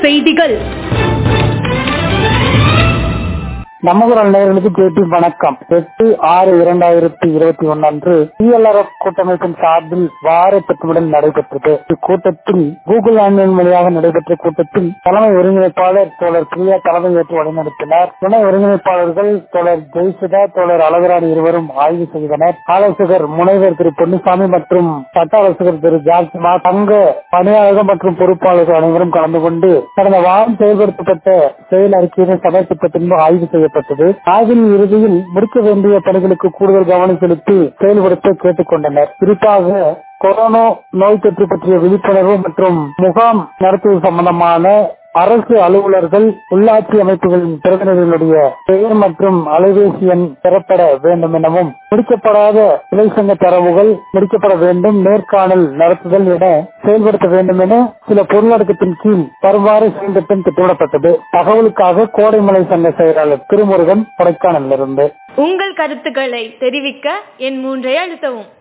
செய்திகள் நமகுரல் நேயர்களுக்கு பேட்டி வணக்கம் எட்டு ஆறு இரண்டாயிரத்தி இருபத்தி ஒன்னு அன்று டிஎல்ஆர்எஃப் கூட்டமைப்பின் சார்பில் வார திட்டமிடல் நடைபெற்றது இக்கூட்டத்தில் கூகுள் ஆன்லைன் வழியாக நடைபெற்ற கூட்டத்தில் தலைமை ஒருங்கிணைப்பாளர் தோழர் பிரியா தலைமை ஏற்று வழிநடத்தினார் துணை ஒருங்கிணைப்பாளர்கள் தோழர் ஜெய்சுதா தோழர் அழகராணி இருவரும் ஆய்வு செய்தனர் ஆலோசகர் முனைவர் திரு பொன்னுசாமி மற்றும் சட்ட ஆலோசகர் திரு ஜார்ஜ்மா தங்க பணியாளர்கள் மற்றும் பொறுப்பாளர்கள் அனைவரும் கலந்து கொண்டு கடந்த வாரம் செயல்படுத்தப்பட்ட செயல் அறிக்கையினை சமர்ப்பித்த பின்பு ஆய்வு செய்யப்பட்டது ஆய்வின் இறுதியில் முடிக்க வேண்டிய பணிகளுக்கு கூடுதல் கவனம் செலுத்தி செயல்படுத்த கேட்டுக் கொண்டனர் குறிப்பாக கொரோனா நோய் தொற்று பற்றிய விழிப்புணர்வு மற்றும் முகாம் நடத்துவது சம்பந்தமான அரசு அலுவலர்கள் உள்ளாட்சி அமைப்புகளின் பிரதிநிதிகளுடைய பெயர் மற்றும் அலைபேசி எண் பெறப்பட வேண்டும் எனவும் முடிக்கப்படாத இலைசங்க தரவுகள் முடிக்கப்பட வேண்டும் நேர்காணல் நடத்துதல் என செயல்படுத்த வேண்டும் என சில பொருளடக்கத்தின் கீழ் வருவாறு செயல்திட்டம் திட்டமிடப்பட்டது தகவலுக்காக கோடைமலை சங்க செயலாளர் திருமுருகன் கொடைக்கானலிருந்து உங்கள் கருத்துக்களை தெரிவிக்க என் மூன்றை அழுத்தவும்